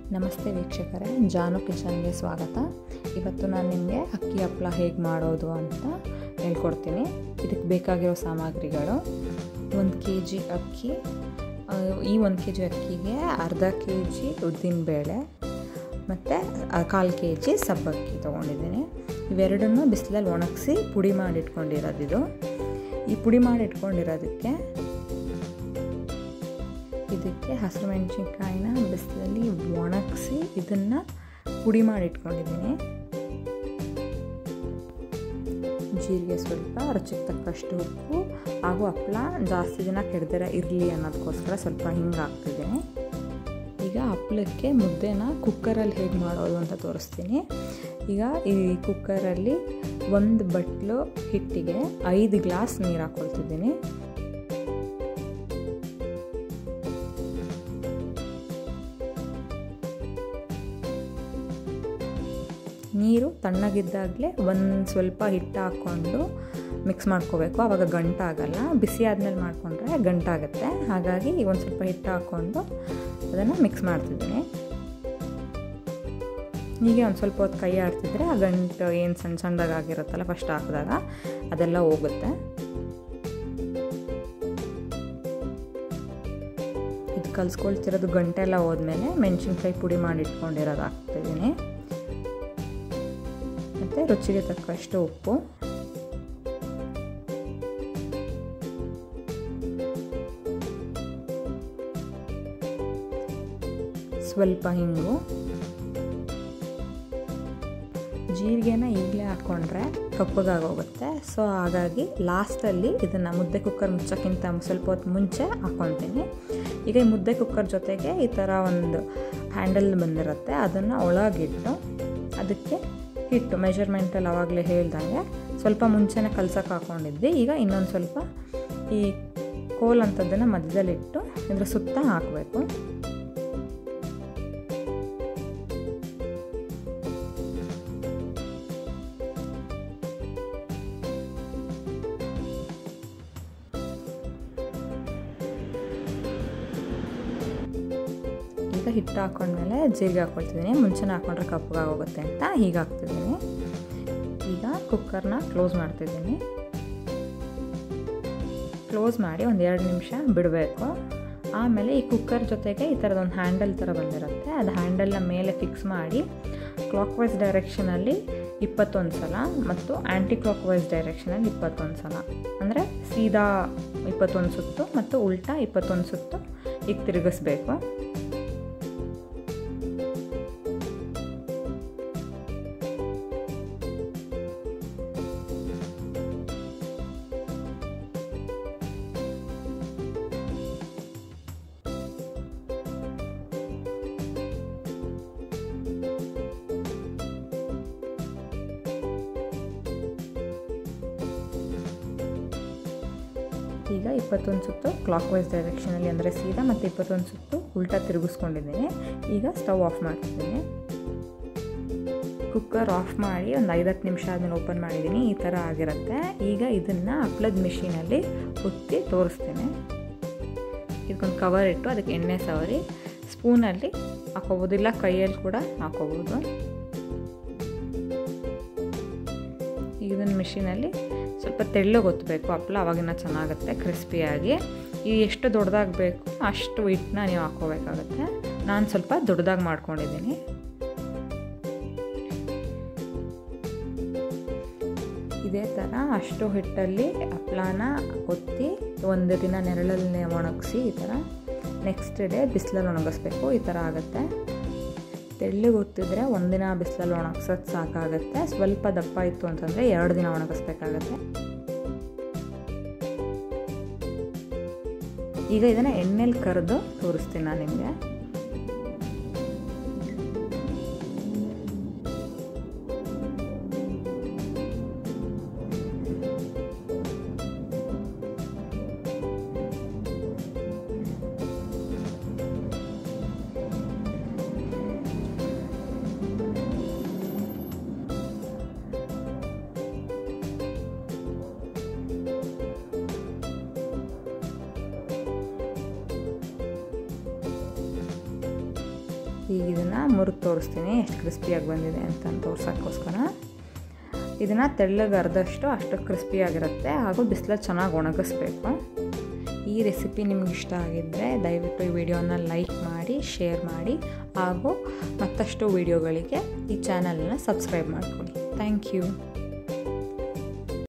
ನಮಸ್ತೆ ವೀಕ್ಷಕರೇ ಜಾನು ಕಿಚನ್ಗೆ ಸ್ವಾಗತ ಇವತ್ತು ನಾನು ನಿಮಗೆ ಅಕ್ಕಿ ಹಪ್ಪಳ ಹೇಗೆ ಮಾಡೋದು ಅಂತ ಹೇಳ್ಕೊಡ್ತೀನಿ ಇದಕ್ಕೆ ಬೇಕಾಗಿರೋ ಸಾಮಗ್ರಿಗಳು ಒಂದು ಕೆ ಜಿ ಅಕ್ಕಿ ಆ, ಈ ಒಂದು ಕೆ ಜಿ ಅಕ್ಕಿಗೆ ಅರ್ಧ ಕೆ ಜಿ ಉದ್ದಿನಬೇಳೆ ಮತ್ತು ಕಾಲು ಕೆ ಜಿ ಸಬ್ಬಕ್ಕಿ ತೊಗೊಂಡಿದ್ದೀನಿ ಇವೆರಡನ್ನೂ ಬಿಸಿಲಲ್ಲಿ ಒಣಗಿಸಿ ಪುಡಿ ಮಾಡಿ ಇಟ್ಕೊಂಡಿರೋದಿದು ಈ ಪುಡಿ ಮಾಡಿ ಇಟ್ಕೊಂಡಿರೋದಕ್ಕೆ ಇದಕ್ಕೆ ಹಸಿರು ಮೆಣಸಿನ್ಕಾಯಿನ ಬಿಸಿಲಲ್ಲಿ ಒಣಗಿಸಿ ಇದನ್ನು ಪುಡಿ ಮಾಡಿ ಇಟ್ಕೊಂಡಿದ್ದೀನಿ ಜೀರಿಗೆ ಸ್ವಲ್ಪ ರುಚಿಗೆ ತಕ್ಕಷ್ಟು ಉಪ್ಪು ಹಾಗೂ ಹಪ್ಪಳ ಜಾಸ್ತಿ ದಿನ ಕೆಡ್ದಿರ ಇರಲಿ ಅನ್ನೋದಕ್ಕೋಸ್ಕರ ಸ್ವಲ್ಪ ಹಿಂಗೆ ಹಾಕ್ತಿದ್ದೀನಿ ಈಗ ಹಪ್ಪಳಕ್ಕೆ ಮುದ್ದೆನ ಕುಕ್ಕರಲ್ಲಿ ಹೇಗೆ ಮಾಡೋದು ಅಂತ ತೋರಿಸ್ತೀನಿ ಈಗ ಈ ಕುಕ್ಕರಲ್ಲಿ ಒಂದು ಬಟ್ಲು ಹಿಟ್ಟಿಗೆ ಐದು ಗ್ಲಾಸ್ ನೀರು ಹಾಕ್ಕೊಳ್ತಿದ್ದೀನಿ ನೀರು ತಣ್ಣಗಿದ್ದಾಗಲೇ ಒಂದು ಸ್ವಲ್ಪ ಹಿಟ್ಟು ಹಾಕ್ಕೊಂಡು ಮಿಕ್ಸ್ ಮಾಡ್ಕೋಬೇಕು ಆವಾಗ ಗಂಟಾಗಲ್ಲ ಬಿಸಿ ಆದಮೇಲೆ ಮಾಡಿಕೊಂಡ್ರೆ ಗಂಟಾಗುತ್ತೆ ಹಾಗಾಗಿ ಒಂದು ಸ್ವಲ್ಪ ಹಿಟ್ಟು ಹಾಕ್ಕೊಂಡು ಅದನ್ನು ಮಿಕ್ಸ್ ಮಾಡ್ತಿದ್ದೀನಿ ಹೀಗೆ ಒಂದು ಸ್ವಲ್ಪ ಹೊತ್ತು ಕೈ ಆಡ್ತಿದ್ರೆ ಆ ಗಂಟು ಏನು ಸಣ್ಣ ಸಣ್ಣದಾಗಿರುತ್ತಲ್ಲ ಫಸ್ಟ್ ಹಾಕಿದಾಗ ಅದೆಲ್ಲ ಹೋಗುತ್ತೆ ಇದು ಕಲ್ಸ್ಕೊಳ್ತಿರೋದು ಗಂಟೆಲ್ಲ ಹೋದ್ಮೇಲೆ ಮೆಣಸಿನ್ಕಾಯಿ ಪುಡಿ ಮಾಡಿ ಇಟ್ಕೊಂಡಿರೋದು ಹಾಕ್ತಿದ್ದೀನಿ ಮತ್ತು ರುಚಿಗೆ ತಕ್ಕಷ್ಟು ಉಪ್ಪು ಸ್ವಲ್ಪ ಹಿಂಗು ಜೀರಿಗೆನ ಈಗಲೇ ಹಾಕ್ಕೊಂಡ್ರೆ ಕಪ್ಪಗಾಗೋಗುತ್ತೆ ಸೊ ಹಾಗಾಗಿ ಲಾಸ್ಟಲ್ಲಿ ಇದನ್ನು ಮುದ್ದೆ ಕುಕ್ಕರ್ ಮುಚ್ಚೋಕ್ಕಿಂತ ಸ್ವಲ್ಪ ಹೊತ್ತು ಮುಂಚೆ ಹಾಕ್ಕೊತೀನಿ ಈಗ ಈ ಮುದ್ದೆ ಕುಕ್ಕರ್ ಜೊತೆಗೆ ಈ ಥರ ಒಂದು ಹ್ಯಾಂಡಲ್ ಬಂದಿರುತ್ತೆ ಅದನ್ನು ಒಳಗಿಟ್ಟು ಅದಕ್ಕೆ ಹಿಟ್ಟು ಮೆಷರ್ಮೆಂಟಲ್ಲಿ ಆವಾಗಲೇ ಹೇಳ್ದಂಗೆ ಸ್ವಲ್ಪ ಮುಂಚೆನೇ ಕಲ್ಸಕ್ಕೆ ಹಾಕ್ಕೊಂಡಿದ್ವಿ ಈಗ ಇನ್ನೊಂದು ಸ್ವಲ್ಪ ಈ ಕೋಲ್ ಅಂಥದ್ದನ್ನು ಮಧ್ಯದಲ್ಲಿಟ್ಟು ಇದ್ರ ಸುತ್ತ ಹಾಕಬೇಕು ಈಗ ಹಿಟ್ಟು ಹಾಕೊಂಡ್ಮೇಲೆ ಜೀರಿಗೆ ಹಾಕ್ಕೊಳ್ತಿದ್ದೀನಿ ಮುಂಚೆನೇ ಹಾಕ್ಕೊಂಡ್ರೆ ಕಪ್ಪಗಾಗೋಗುತ್ತೆ ಅಂತ ಹೀಗೆ ಹಾಕ್ತಿದ್ದೀನಿ ಈಗ ಕುಕ್ಕರ್ನ ಕ್ಲೋಸ್ ಮಾಡ್ತಿದ್ದೀನಿ ಕ್ಲೋಸ್ ಮಾಡಿ ಒಂದು ಎರಡು ನಿಮಿಷ ಬಿಡಬೇಕು ಆಮೇಲೆ ಈ ಕುಕ್ಕರ್ ಜೊತೆಗೆ ಈ ಥರದೊಂದು ಹ್ಯಾಂಡಲ್ ಥರ ಬಂದಿರುತ್ತೆ ಅದು ಹ್ಯಾಂಡಲ್ನ ಮೇಲೆ ಫಿಕ್ಸ್ ಮಾಡಿ ಕ್ಲಾಕ್ ವೈಸ್ ಡೈರೆಕ್ಷನಲ್ಲಿ ಇಪ್ಪತ್ತೊಂದು ಸಲ ಮತ್ತು ಆ್ಯಂಟಿ ಕ್ಲಾಕ್ ವೈಸ್ ಡೈರೆಕ್ಷನಲ್ಲಿ ಇಪ್ಪತ್ತೊಂದು ಸಲ ಅಂದರೆ ಸೀದಾ ಇಪ್ಪತ್ತೊಂದು ಸುತ್ತು ಮತ್ತು ಉಲ್ಟಾ ಇಪ್ಪತ್ತೊಂದು ಸುತ್ತು ಈಗ ತಿರುಗಿಸ್ಬೇಕು ಈಗ ಇಪ್ಪತ್ತೊಂದು ಸುತ್ತು ಕ್ಲಾಕ್ ವೈಸ್ ಡೈರೆಕ್ಷನಲ್ಲಿ ಅಂದರೆ ಸೀದಾ ಮತ್ತು ಇಪ್ಪತ್ತೊಂದು ಸುತ್ತು ಉಲ್ಟಾ ತಿರುಗಿಸ್ಕೊಂಡಿದ್ದೀನಿ ಈಗ ಸ್ಟವ್ ಆಫ್ ಮಾಡ್ತಿದ್ದೀನಿ ಕುಕ್ಕರ್ ಆಫ್ ಮಾಡಿ ಒಂದು ಐದತ್ತು ನಿಮಿಷ ಆದಮೇಲೆ ಓಪನ್ ಮಾಡಿದ್ದೀನಿ ಈ ಥರ ಆಗಿರುತ್ತೆ ಈಗ ಇದನ್ನು ಹಪ್ಳದ ಮಿಷಿನಲ್ಲಿ ಒತ್ತಿ ತೋರಿಸ್ತೀನಿ ಇದಕ್ಕೊಂದು ಕವರ್ ಇಟ್ಟು ಅದಕ್ಕೆ ಎಣ್ಣೆ ಸವರಿ ಸ್ಪೂನಲ್ಲಿ ಹಾಕೋಬೋದು ಇಲ್ಲ ಕೈಯಲ್ಲಿ ಕೂಡ ಹಾಕೋಬೋದು ಇದನ್ನು ಮಿಷಿನಲ್ಲಿ ಸ್ವಲ್ಪ ತೆಳ್ಳಗೆ ಒತ್ತಬೇಕು ಹಪ್ಪಳ ಅವಾಗಿನ ಚೆನ್ನಾಗುತ್ತೆ ಕ್ರಿಸ್ಪಿಯಾಗಿ ಈ ಎಷ್ಟು ದೊಡ್ಡದಾಗಬೇಕು ಅಷ್ಟು ಹಿಟ್ಟನ್ನ ನೀವು ಹಾಕ್ಕೋಬೇಕಾಗತ್ತೆ ನಾನು ಸ್ವಲ್ಪ ದೊಡ್ಡದಾಗಿ ಮಾಡ್ಕೊಂಡಿದ್ದೀನಿ ಇದೇ ಥರ ಅಷ್ಟು ಹಿಟ್ಟಲ್ಲಿ ಹಪ್ಪಳನ ಒತ್ತಿ ಒಂದು ದಿನ ನೆರಳಲ್ಲಿ ಒಣಗಿಸಿ ಈ ಥರ ನೆಕ್ಸ್ಟ್ ಡೇ ಬಿಸಿಲಲ್ಲಿ ಒಣಗಿಸ್ಬೇಕು ಈ ಥರ ಆಗುತ್ತೆ ತೆಳ್ಳಗೆ ಒತ್ತಿದ್ರೆ ಒಂದಿನ ಬಿಸಿಲಲ್ಲಿ ಒಣಗ್ಸೋದು ಸಾಕಾಗುತ್ತೆ ಸ್ವಲ್ಪ ದಪ್ಪ ಇತ್ತು ಅಂತಂದರೆ ಎರಡು ದಿನ ಒಣಗಿಸ್ಬೇಕಾಗತ್ತೆ ಈಗ ಇದನ್ನು ಎಣ್ಣೆಲಿ ಕರೆದು ತೋರಿಸ್ತೀನಿ ನಾನು ನಿಮಗೆ ಈಗ ಇದನ್ನು ಮುರಿದು ತೋರಿಸ್ತೀನಿ ಎಷ್ಟು ಕ್ರಿಸ್ಪಿಯಾಗಿ ಬಂದಿದೆ ಅಂತ ತೋರ್ಸೋಕ್ಕೋಸ್ಕರ ಇದನ್ನು ತೆಳ್ಳಗೆ ಅರ್ಧಷ್ಟು ಅಷ್ಟು ಕ್ರಿಸ್ಪಿಯಾಗಿರುತ್ತೆ ಹಾಗೂ ಬಿಸಿಲಲ್ಲಿ ಚೆನ್ನಾಗಿ ಒಣಗಿಸ್ಬೇಕು ಈ ರೆಸಿಪಿ ನಿಮ್ಗೆ ಇಷ್ಟ ಆಗಿದ್ದರೆ ದಯವಿಟ್ಟು ಈ ವಿಡಿಯೋನ ಲೈಕ್ ಮಾಡಿ ಶೇರ್ ಮಾಡಿ ಹಾಗೂ ಮತ್ತಷ್ಟು ವಿಡಿಯೋಗಳಿಗೆ ಈ ಚಾನಲನ್ನು ಸಬ್ಸ್ಕ್ರೈಬ್ ಮಾಡ್ಕೊಳ್ಳಿ ಥ್ಯಾಂಕ್ ಯು